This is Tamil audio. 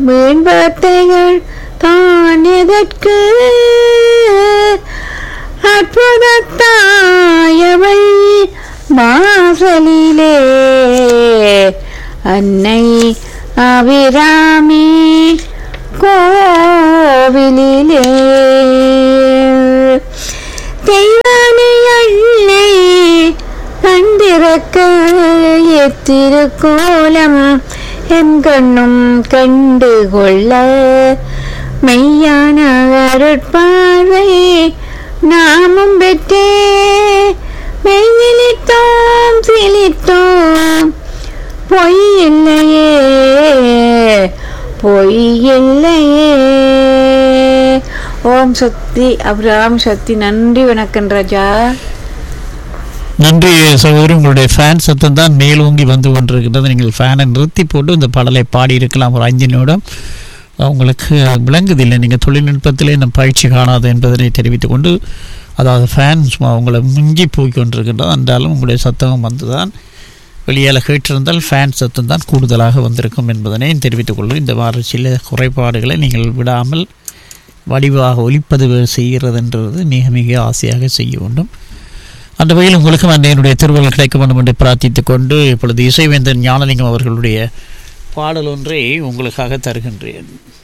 வீண் வார்த்தைகள் தான் எதற்கு அற்புதத்தாயவள் வாசலிலே அன்னை அபிராமி கோவிலிலே தெய்வானை அள்ளை கண்டிருக்க எத்திருக்கோலம் என் கண்ணும் கண்டு கொள்ள மெய்யான அருட்பார்வை நாமும் பெற்றே மெய்யிலித்தோம் சிலித்தோம் பொய் இல்லையே பொய் இல்லையே ஓம் சக்தி அபிராம் சக்தி நன்றி வணக்கம் ராஜா நன்றி சகோதரி உங்களுடைய ஃபேன் சத்தம் தான் மேலோங்கி வந்து கொண்டிருக்கிறது நீங்கள் ஃபேனை நிறுத்தி போட்டு இந்த பாடலை பாடியிருக்கலாம் ஒரு அஞ்சு நிமிடம் உங்களுக்கு விளங்குதில்லை நீங்கள் தொழில்நுட்பத்திலே இந்த பயிற்சி காணாது என்பதனை தெரிவித்துக் கொண்டு அதாவது ஃபேன் சும்மா உங்களை மிஞ்சி போய் கொண்டிருக்கின்றது என்றாலும் உங்களுடைய சத்தம் வந்து தான் வெளியால் கேட்டிருந்தால் ஃபேன் சத்தம் தான் கூடுதலாக வந்திருக்கும் என்பதனை தெரிவித்துக் கொள்ளும் இந்த மாதிரி சில குறைபாடுகளை நீங்கள் விடாமல் வடிவாக ஒலிப்பதிவு செய்கிறதுன்றது மிக மிக ஆசையாக செய்ய வேண்டும் அந்த வகையில் உங்களுக்கும் அந்த என்னுடைய திருவள்ளுவர் கிடைக்க வேண்டும் என்று பிரார்த்தித்துக் கொண்டு இப்பொழுது இசைவேந்தன் ஞானலிங்கம் அவர்களுடைய பாடல் ஒன்றை உங்களுக்காக தருகின்றேன்